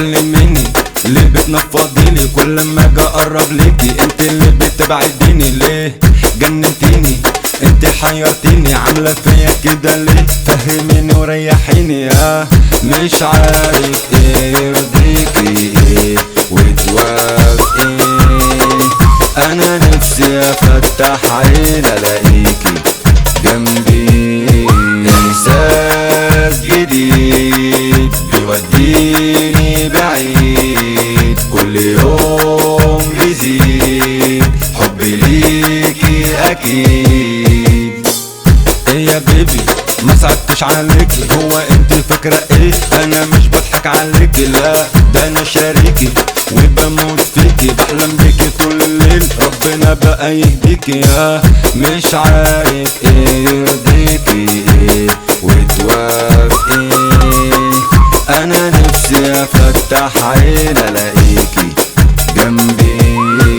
بتكلميني ليه بتنفضيني كل ما اجي اقرب ليكي انت اللي بتبعديني ليه جننتيني انت حيرتيني عاملة فيا كده ليه فهميني وريحيني يا مش عارف ايه يرضيكي ايه وتوافقي انا نفسي افتح عين الاقيكي جنبي احساس جديد بيوديني بعيد كل يوم بيزيد حبي ليكي اكيد ايه يا بيبي ما صعبتش عليكي هو انت فاكرة ايه انا مش بضحك عليكي لا ده انا شريكي وبموت فيكي بحلم بيكي طول الليل ربنا بقى يهديكي يا مش عارف ايه يرضيكي ايه وتوافقي انا نفسي افتح عين الاقيكي جنبي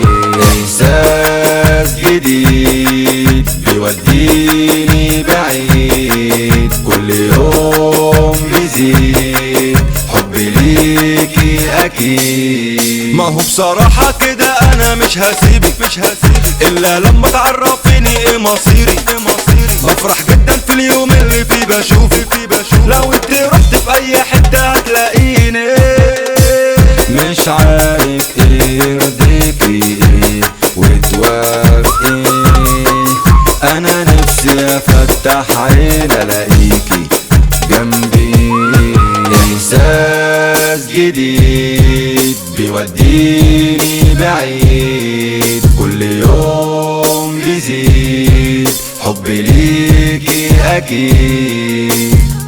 احساس جديد بيوديني بعيد كل يوم بيزيد حبي ليكي اكيد ما هو بصراحة كده انا مش هسيبك مش هسيبك الا لما تعرفيني ايه مصيري ايه مصيري بفرح جدا في اليوم اللي فيه بشوفك فيه بشوف لو انت رحت في اي حتة هتلاقيني مش عارف ايه يرضيكي ايه وتوافقي انا نفسي افتح عين الاقيكي جنبي احساس جديد بيوديني بعيد كل يوم بيزيد حبي ليكي اكيد